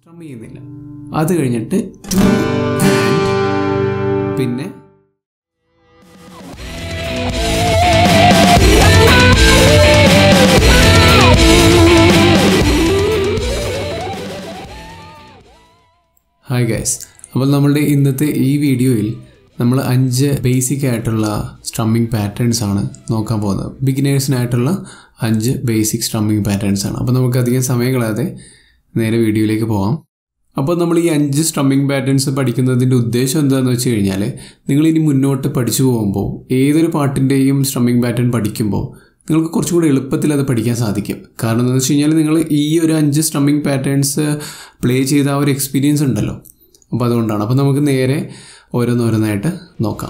സ്ട്രം ചെയ്യുന്നില്ല അത് കഴിഞ്ഞിട്ട് ടു ആൻഡ് പിന്നെ ഹായ് ഗൈസ് അപ്പോൾ നമ്മളുടെ ഇന്നത്തെ ഈ വീഡിയോയിൽ നമ്മൾ അഞ്ച് ബേസിക് ആയിട്ടുള്ള സ്ട്രമ്മിങ് പാറ്റേൺസ് ആണ് നോക്കാൻ പോകുന്നത് ബിഗിനേഴ്സിനായിട്ടുള്ള അഞ്ച് ബേസിക് സ്ട്രമ്മിങ് പാറ്റേൺസ് ആണ് അപ്പോൾ നമുക്ക് അധികം സമയം കളയാതെ നേരെ വീഡിയോയിലേക്ക് പോകാം അപ്പോൾ നമ്മൾ ഈ അഞ്ച് സ്ട്രമ്മിങ് പാറ്റേൺസ് പഠിക്കുന്നതിൻ്റെ ഉദ്ദേശം എന്താണെന്ന് വെച്ച് കഴിഞ്ഞാൽ നിങ്ങൾ ഇനി മുന്നോട്ട് പഠിച്ചു പോകുമ്പോൾ ഏതൊരു പാട്ടിൻ്റെയും സ്ട്രമ്മിങ് പാറ്റേൺ പഠിക്കുമ്പോൾ നിങ്ങൾക്ക് കുറച്ചും കൂടി എളുപ്പത്തിൽ അത് പഠിക്കാൻ സാധിക്കും കാരണം എന്താണെന്ന് വെച്ച് കഴിഞ്ഞാൽ നിങ്ങൾ ഈ ഒരു അഞ്ച് സ്ട്രമ്മിങ് പാറ്റേൺസ് പ്ലേ ചെയ്ത ആ ഒരു എക്സ്പീരിയൻസ് ഉണ്ടല്ലോ അപ്പോൾ അതുകൊണ്ടാണ് അപ്പോൾ നമുക്ക് നേരെ ഓരോന്നോരോന്നായിട്ട് നോക്കാം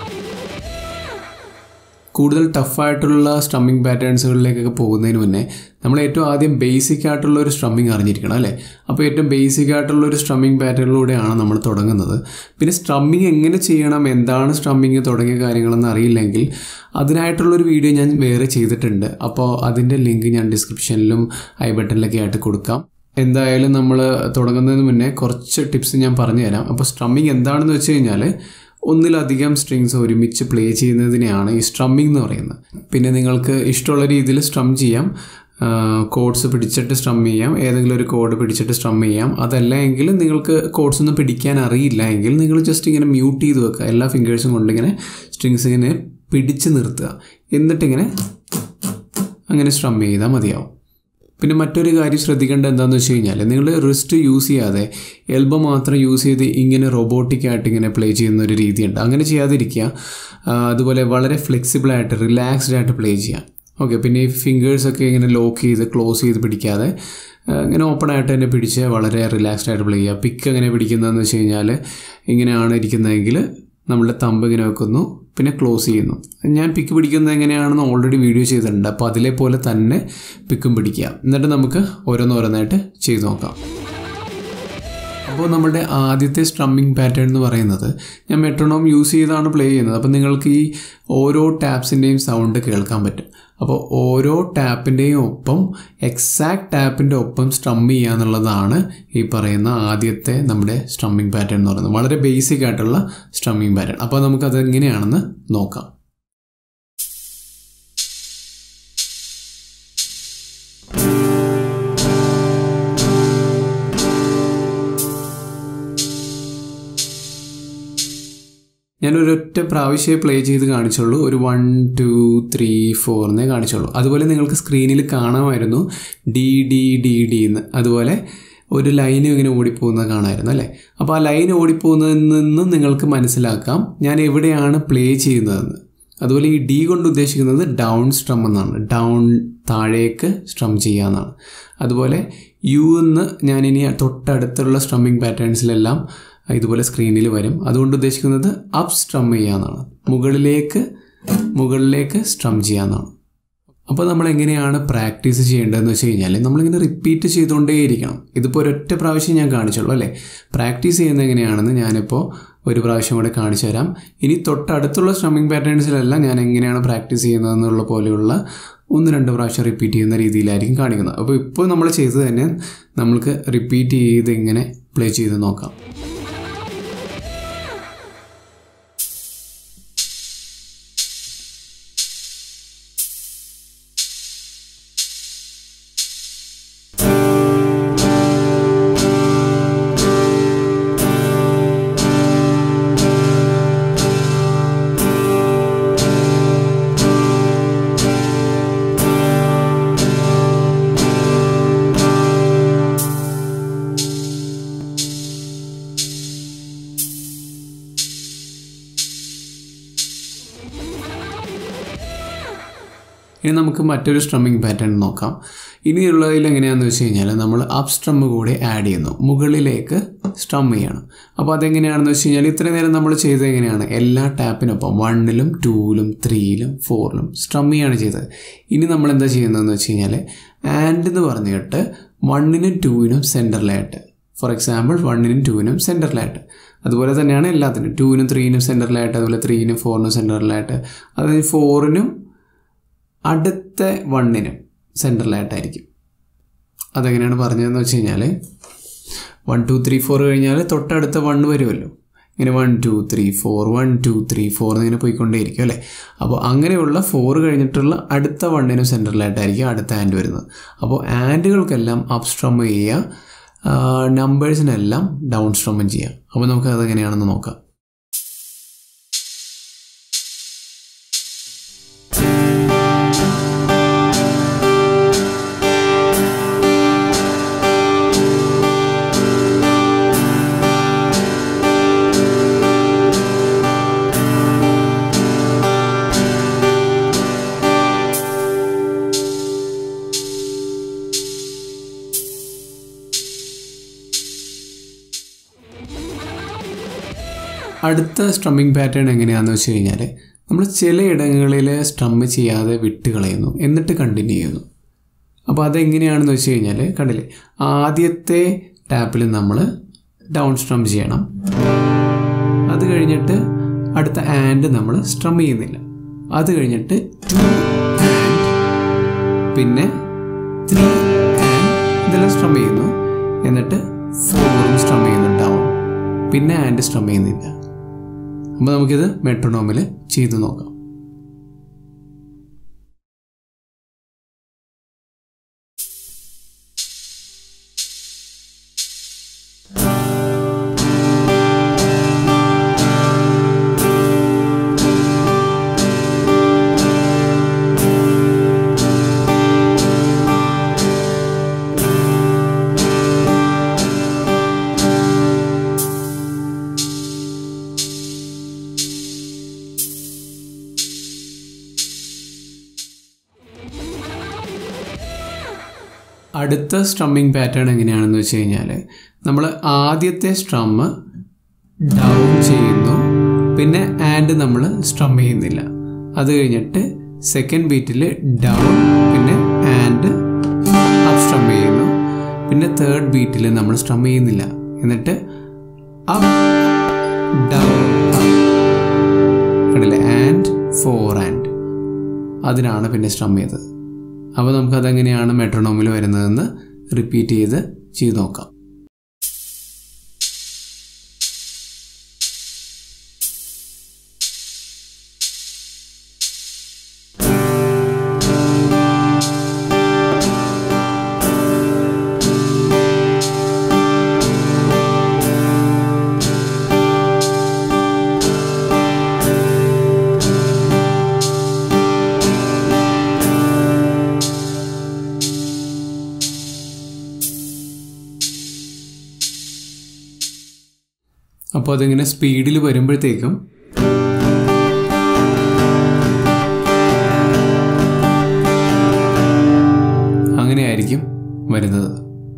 കൂടുതൽ ടഫായിട്ടുള്ള സ്ട്രമ്മിങ് പാറ്റേൺസുകളിലേക്കൊക്കെ പോകുന്നതിന് മുന്നേ നമ്മൾ ഏറ്റവും ആദ്യം ബേസിക് ആയിട്ടുള്ള ഒരു സ്ട്രമ്മിങ് അറിഞ്ഞിരിക്കണം അല്ലേ അപ്പോൾ ഏറ്റവും ബേസിക് ആയിട്ടുള്ള ഒരു സ്ട്രമ്മിങ് പാറ്റേണിലൂടെയാണ് നമ്മൾ തുടങ്ങുന്നത് പിന്നെ സ്ട്രമ്മിങ് എങ്ങനെ ചെയ്യണം എന്താണ് സ്ട്രമ്മിങ് തുടങ്ങിയ കാര്യങ്ങളെന്ന് അറിയില്ലെങ്കിൽ അതിനായിട്ടുള്ളൊരു വീഡിയോ ഞാൻ വേറെ ചെയ്തിട്ടുണ്ട് അപ്പോൾ അതിൻ്റെ ലിങ്ക് ഞാൻ ഡിസ്ക്രിപ്ഷനിലും ഐ ബട്ടണിലൊക്കെ ആയിട്ട് കൊടുക്കാം എന്തായാലും നമ്മൾ തുടങ്ങുന്നതിന് മുന്നേ കുറച്ച് ടിപ്സ് ഞാൻ പറഞ്ഞു തരാം അപ്പോൾ സ്ട്രമ്മിങ് എന്താണെന്ന് വെച്ച് കഴിഞ്ഞാൽ ഒന്നിലധികം സ്ട്രിങ്സ് ഒരുമിച്ച് പ്ലേ ചെയ്യുന്നതിനെയാണ് ഈ സ്ട്രമ്മിങ് എന്ന് പറയുന്നത് പിന്നെ നിങ്ങൾക്ക് ഇഷ്ടമുള്ള രീതിയിൽ സ്ട്രം ചെയ്യാം കോഡ്സ് പിടിച്ചിട്ട് സ്ട്രം ചെയ്യാം ഏതെങ്കിലും ഒരു കോഡ് പിടിച്ചിട്ട് സ്ട്രം ചെയ്യാം അതല്ല എങ്കിൽ നിങ്ങൾക്ക് കോഡ്സ് ഒന്നും പിടിക്കാൻ അറിയില്ല എങ്കിൽ നിങ്ങൾ ജസ്റ്റ് ഇങ്ങനെ മ്യൂട്ട് ചെയ്ത് വെക്കുക എല്ലാ ഫിംഗേഴ്സും കൊണ്ടിങ്ങനെ സ്ട്രിങ്സ് ഇങ്ങനെ പിടിച്ച് നിർത്തുക എന്നിട്ടിങ്ങനെ അങ്ങനെ സ്ട്രം ചെയ്താൽ മതിയാവും പിന്നെ മറ്റൊരു കാര്യം ശ്രദ്ധിക്കേണ്ടത് എന്താണെന്ന് വെച്ച് കഴിഞ്ഞാൽ നിങ്ങൾ റിസ്റ്റ് യൂസ് ചെയ്യാതെ എൽബോ മാത്രം യൂസ് ചെയ്ത് ഇങ്ങനെ റോബോട്ടിക് ആയിട്ട് ഇങ്ങനെ പ്ലേ ചെയ്യുന്ന ഒരു രീതിയുണ്ട് അങ്ങനെ ചെയ്യാതിരിക്കുക അതുപോലെ വളരെ ഫ്ലെക്സിബിൾ ആയിട്ട് റിലാക്സ്ഡ് ആയിട്ട് പ്ലേ ചെയ്യാം ഓക്കെ പിന്നെ ഈ ഫിംഗേഴ്സൊക്കെ ഇങ്ങനെ ലോക്ക് ചെയ്ത് ക്ലോസ് ചെയ്ത് പിടിക്കാതെ ഇങ്ങനെ ഓപ്പൺ ആയിട്ട് തന്നെ പിടിച്ച് വളരെ റിലാക്സ്ഡ് ആയിട്ട് പ്ലേ ചെയ്യുക പിക്ക് എങ്ങനെ പിടിക്കുന്നതെന്ന് വെച്ച് കഴിഞ്ഞാൽ ഇങ്ങനെയാണ് ഇരിക്കുന്നതെങ്കിൽ നമ്മളുടെ തമ്പ് ഇങ്ങനെ വെക്കുന്നു പിന്നെ ക്ലോസ് ചെയ്യുന്നു ഞാൻ പിക്ക് പിടിക്കുന്നത് എങ്ങനെയാണെന്ന് ഓൾറെഡി വീഡിയോ ചെയ്തിട്ടുണ്ട് അപ്പോൾ അതിലെ പോലെ തന്നെ പിക്കും പിടിക്കുക എന്നിട്ട് നമുക്ക് ഓരോന്നോരോന്നായിട്ട് ചെയ്ത് നോക്കാം അപ്പോൾ നമ്മുടെ ആദ്യത്തെ സ്ട്രമ്മിങ് പാറ്റേൺ എന്ന് പറയുന്നത് ഞാൻ മെട്രോണോം യൂസ് ചെയ്താണ് പ്ലേ ചെയ്യുന്നത് അപ്പോൾ നിങ്ങൾക്ക് ഈ ഓരോ ടാപ്സിൻ്റെയും സൗണ്ട് കേൾക്കാൻ പറ്റും അപ്പോൾ ഓരോ ടാപ്പിൻ്റെയും ഒപ്പം എക്സാക്ട് ടാപ്പിൻ്റെ ഒപ്പം സ്ട്രം ചെയ്യുക എന്നുള്ളതാണ് ഈ പറയുന്ന ആദ്യത്തെ നമ്മുടെ സ്ട്രമ്മിങ് പാറ്റേൺ എന്ന് പറയുന്നത് വളരെ ബേസിക് ആയിട്ടുള്ള സ്ട്രമ്മിങ് പാറ്റേൺ അപ്പോൾ നമുക്കത് എങ്ങനെയാണെന്ന് നോക്കാം ഞാൻ ഒരൊറ്റ പ്രാവശ്യമേ പ്ലേ ചെയ്ത് കാണിച്ചുള്ളൂ ഒരു വൺ ടു ത്രീ ഫോർ എന്നേ കാണിച്ചുള്ളൂ അതുപോലെ നിങ്ങൾക്ക് സ്ക്രീനിൽ കാണാമായിരുന്നു ഡി ഡി ഡി ഡി എന്ന് അതുപോലെ ഒരു ലൈൻ ഇങ്ങനെ ഓടിപ്പോകുന്നത് കാണാമായിരുന്നു അല്ലേ അപ്പോൾ ആ ലൈൻ ഓടിപ്പോകുന്നതിൽ നിന്നും നിങ്ങൾക്ക് മനസ്സിലാക്കാം ഞാൻ എവിടെയാണ് പ്ലേ ചെയ്യുന്നതെന്ന് അതുപോലെ ഈ ഡി കൊണ്ട് ഉദ്ദേശിക്കുന്നത് ഡൗൺ സ്ട്രം എന്നാണ് ഡൗൺ താഴേക്ക് സ്ട്രം ചെയ്യുക എന്നാണ് അതുപോലെ യു എന്ന് ഞാനിനി തൊട്ടടുത്തുള്ള സ്ട്രമ്മിങ് പാറ്റേൺസിലെല്ലാം ഇതുപോലെ സ്ക്രീനിൽ വരും അതുകൊണ്ട് ഉദ്ദേശിക്കുന്നത് അപ്പ് സ്ട്രം ചെയ്യാന്നാണ് മുകളിലേക്ക് മുകളിലേക്ക് സ്ട്രം ചെയ്യാന്നാണ് അപ്പോൾ നമ്മൾ എങ്ങനെയാണ് പ്രാക്ടീസ് ചെയ്യേണ്ടതെന്ന് വെച്ച് കഴിഞ്ഞാൽ നമ്മളിങ്ങനെ റിപ്പീറ്റ് ചെയ്തുകൊണ്ടേയിരിക്കണം ഇതിപ്പോൾ ഒരൊറ്റ പ്രാവശ്യം ഞാൻ കാണിച്ചുള്ളൂ അല്ലേ പ്രാക്ടീസ് ചെയ്യുന്നത് എങ്ങനെയാണെന്ന് ഞാനിപ്പോൾ ഒരു പ്രാവശ്യം കൂടെ കാണിച്ചു തരാം ഇനി തൊട്ടടുത്തുള്ള സ്ട്രമ്മിങ് പാറ്റേൺസിലെല്ലാം ഞാൻ എങ്ങനെയാണ് പ്രാക്ടീസ് ചെയ്യുന്നതെന്നുള്ള പോലെയുള്ള ഒന്ന് രണ്ട് പ്രാവശ്യം റിപ്പീറ്റ് ചെയ്യുന്ന രീതിയിലായിരിക്കും കാണിക്കുന്നത് അപ്പോൾ ഇപ്പോൾ നമ്മൾ ചെയ്തത് തന്നെ നമ്മൾക്ക് റിപ്പീറ്റ് ചെയ്ത് ഇങ്ങനെ പ്ലേ ചെയ്ത് നോക്കാം ഇനി നമുക്ക് മറ്റൊരു സ്ട്രമ്മിങ് പാറ്റേൺ നോക്കാം ഇനിയുള്ളതിൽ എങ്ങനെയാണെന്ന് വെച്ച് കഴിഞ്ഞാൽ നമ്മൾ അപ്പ് സ്ട്രം കൂടെ ആഡ് ചെയ്യുന്നു മുകളിലേക്ക് സ്ട്രം ചെയ്യണം അപ്പോൾ അതെങ്ങനെയാണെന്ന് വെച്ച് കഴിഞ്ഞാൽ ഇത്രയും നേരം നമ്മൾ ചെയ്തത് എങ്ങനെയാണ് എല്ലാ ടാപ്പിനൊപ്പം വണ്ണിലും ടൂവിലും ത്രീയിലും ഫോറിലും സ്ട്രം ചെയ്യാണ് ചെയ്തത് ഇനി നമ്മൾ എന്താ ചെയ്യുന്നതെന്ന് വെച്ച് കഴിഞ്ഞാൽ ആൻഡ് എന്ന് പറഞ്ഞിട്ട് വണ്ണിനും ടൂവിനും സെൻറ്ററിലായിട്ട് ഫോർ എക്സാമ്പിൾ വണ്ണിനും ടൂവിനും സെൻറ്ററിലായിട്ട് അതുപോലെ തന്നെയാണ് എല്ലാത്തിനും ടൂവിനും ത്രീനും സെൻറ്ററിലായിട്ട് അതുപോലെ ത്രീനും ഫോറിനും സെൻറ്ററിലായിട്ട് അതായത് ഫോറിനും അടുത്ത വണ്ണിനും സെൻറ്ററിലായിട്ടായിരിക്കും അതെങ്ങനെയാണ് പറഞ്ഞതെന്ന് വെച്ച് കഴിഞ്ഞാൽ വൺ ടു ത്രീ ഫോർ കഴിഞ്ഞാൽ തൊട്ടടുത്ത വൺ വരുമല്ലോ ഇങ്ങനെ one two three four one two three four എന്നിങ്ങനെ പോയിക്കൊണ്ടേയിരിക്കും അല്ലേ അപ്പോൾ അങ്ങനെയുള്ള ഫോർ കഴിഞ്ഞിട്ടുള്ള അടുത്ത വണ്ണിന് സെൻറ്ററിലായിട്ടായിരിക്കും അടുത്ത ആൻഡ് വരുന്നത് അപ്പോൾ ആൻഡുകൾക്കെല്ലാം അപ് സ്ട്രം ചെയ്യുക നമ്പേഴ്സിനെല്ലാം ഡൗൺ സ്ട്രമ്മും ചെയ്യാം അപ്പോൾ നമുക്ക് അതെങ്ങനെയാണെന്ന് നോക്കാം അടുത്ത സ്ട്രമ്മിങ് പാറ്റേൺ എങ്ങനെയാണെന്ന് വെച്ച് കഴിഞ്ഞാൽ നമ്മൾ ചിലയിടങ്ങളിൽ സ്ട്രമ്മ് ചെയ്യാതെ വിട്ട് കളയുന്നു എന്നിട്ട് കണ്ടിന്യൂ ചെയ്യുന്നു അപ്പോൾ അതെങ്ങനെയാണെന്ന് വെച്ച് കഴിഞ്ഞാൽ കണ്ടില്ലേ ആദ്യത്തെ ടാപ്പിൽ നമ്മൾ ഡൗൺ സ്ട്രം ചെയ്യണം അത് കഴിഞ്ഞിട്ട് അടുത്ത ആൻഡ് നമ്മൾ സ്ട്രം ചെയ്യുന്നില്ല അത് കഴിഞ്ഞിട്ട് ടു ആൻഡ് പിന്നെ ത്രീ ആൻഡ് ഇതെല്ലാം സ്ട്രം ചെയ്യുന്നു എന്നിട്ട് ഫോറും സ്ട്രം ചെയ്യുന്നു ഡൗൺ പിന്നെ ആൻഡ് സ്ട്രം ചെയ്യുന്നില്ല അപ്പോൾ നമുക്കിത് മെട്രോണോമിൽ ചെയ്തു നോക്കാം അടുത്ത സ്ട്രമ്മിങ് പാറ്റേൺ എങ്ങനെയാണെന്ന് വെച്ച് കഴിഞ്ഞാൽ നമ്മൾ ആദ്യത്തെ സ്ട്രമ്മ് ഡൗൺ ചെയ്യുന്നു പിന്നെ ആൻഡ് നമ്മൾ സ്ട്രം ചെയ്യുന്നില്ല അത് കഴിഞ്ഞിട്ട് സെക്കൻഡ് ബീറ്റിൽ ഡൗൺ പിന്നെ ആൻഡ് അപ്പ് സ്ട്രം ചെയ്യുന്നു പിന്നെ തേർഡ് ബീറ്റിൽ നമ്മൾ സ്ട്രം ചെയ്യുന്നില്ല എന്നിട്ട് അപ്പ് ഡൗൺ കണ്ടില്ലേ ആൻഡ് ഫോർ ആൻഡ് അതിനാണ് പിന്നെ സ്ട്രം ചെയ്തത് അപ്പോൾ നമുക്കതെങ്ങനെയാണ് മെട്രോണോമിൽ വരുന്നതെന്ന് റിപ്പീറ്റ് ചെയ്ത് ചെയ്ത് നോക്കാം അപ്പോൾ അതിങ്ങനെ സ്പീഡിൽ വരുമ്പോഴത്തേക്കും അങ്ങനെയായിരിക്കും വരുന്നത്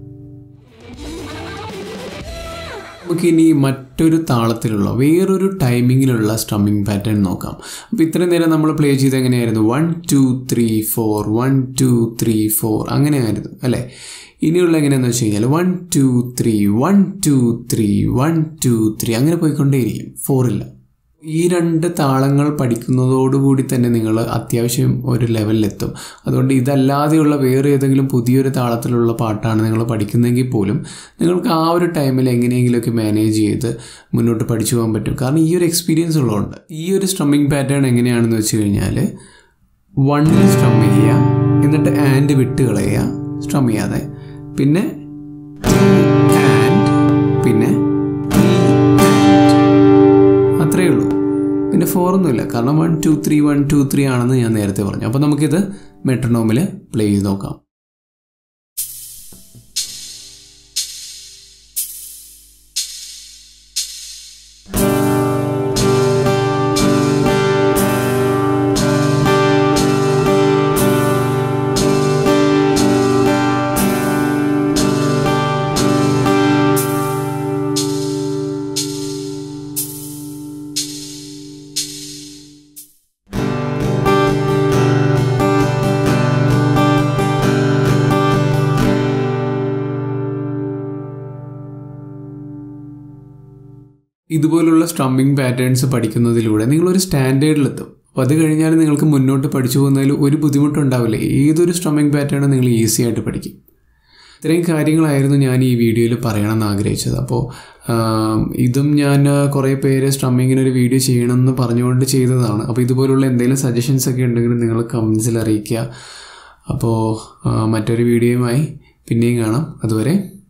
നമുക്കിനി മറ്റൊരു താളത്തിലുള്ള വേറൊരു ടൈമിങ്ങിലുള്ള സ്ട്രമ്മിങ് പാറ്റേൺ നോക്കാം അപ്പോൾ ഇത്രയും നേരം നമ്മൾ പ്ലേ ചെയ്ത് എങ്ങനെയായിരുന്നു one two three four one two three four അങ്ങനെയായിരുന്നു അല്ലേ ഇനിയുള്ള എങ്ങനെയാണെന്ന് വെച്ച് കഴിഞ്ഞാൽ one two three one two three one two three അങ്ങനെ പോയിക്കൊണ്ടേയിരിക്കും ഫോറില്ല ഈ രണ്ട് താളങ്ങൾ പഠിക്കുന്നതോടുകൂടി തന്നെ നിങ്ങൾ അത്യാവശ്യം ഒരു ലെവലിലെത്തും അതുകൊണ്ട് ഇതല്ലാതെയുള്ള വേറെ ഏതെങ്കിലും പുതിയൊരു താളത്തിലുള്ള പാട്ടാണ് നിങ്ങൾ പഠിക്കുന്നതെങ്കിൽ പോലും നിങ്ങൾക്ക് ആ ഒരു ടൈമിൽ എങ്ങനെയെങ്കിലുമൊക്കെ മാനേജ് ചെയ്ത് മുന്നോട്ട് പഠിച്ചു പോകാൻ പറ്റും കാരണം ഈ ഒരു എക്സ്പീരിയൻസ് ഉള്ളതുകൊണ്ട് ഈ ഒരു സ്ട്രമ്മിങ് പാറ്റേൺ എങ്ങനെയാണെന്ന് വെച്ച് കഴിഞ്ഞാൽ വണ്ണിൽ സ്ട്രം ചെയ്യുക എന്നിട്ട് ആൻഡ് വിട്ട് കളയുക സ്ട്രം ചെയ്യാതെ പിന്നെ ആൻഡ് പിന്നെ അത്രയേ ഉള്ളൂ പിന്നെ ഫോർ ഒന്നുമില്ല കാരണം one two three one two three ആണെന്ന് ഞാൻ നേരത്തെ പറഞ്ഞു അപ്പോൾ നമുക്കിത് മെട്രോണോമിൽ പ്ലേ ചെയ്ത് നോക്കാം ഇതുപോലുള്ള സ്ട്രമ്മിങ് പാറ്റേൺസ് പഠിക്കുന്നതിലൂടെ നിങ്ങളൊരു സ്റ്റാൻഡേർഡിലെത്തും അപ്പോൾ അത് കഴിഞ്ഞാൽ നിങ്ങൾക്ക് മുന്നോട്ട് പഠിച്ചു പോകുന്നതിൽ ഒരു ബുദ്ധിമുട്ടുണ്ടാവില്ല ഏതൊരു സ്ട്രമ്മിങ് പാറ്റേണും നിങ്ങൾ ഈസി ആയിട്ട് പഠിക്കും ഇത്രയും കാര്യങ്ങളായിരുന്നു ഞാൻ ഈ വീഡിയോയിൽ പറയണമെന്ന് ആഗ്രഹിച്ചത് അപ്പോൾ ഇതും ഞാൻ കുറേ പേര് സ്ട്രമ്മിങ്ങിന് ഒരു വീഡിയോ ചെയ്യണമെന്ന് പറഞ്ഞുകൊണ്ട് ചെയ്തതാണ് അപ്പോൾ ഇതുപോലുള്ള എന്തെങ്കിലും സജഷൻസ് ഒക്കെ ഉണ്ടെങ്കിൽ നിങ്ങൾ കമൻസിൽ അറിയിക്കുക അപ്പോൾ മറ്റൊരു വീഡിയോയുമായി പിന്നെയും കാണാം അതുവരെ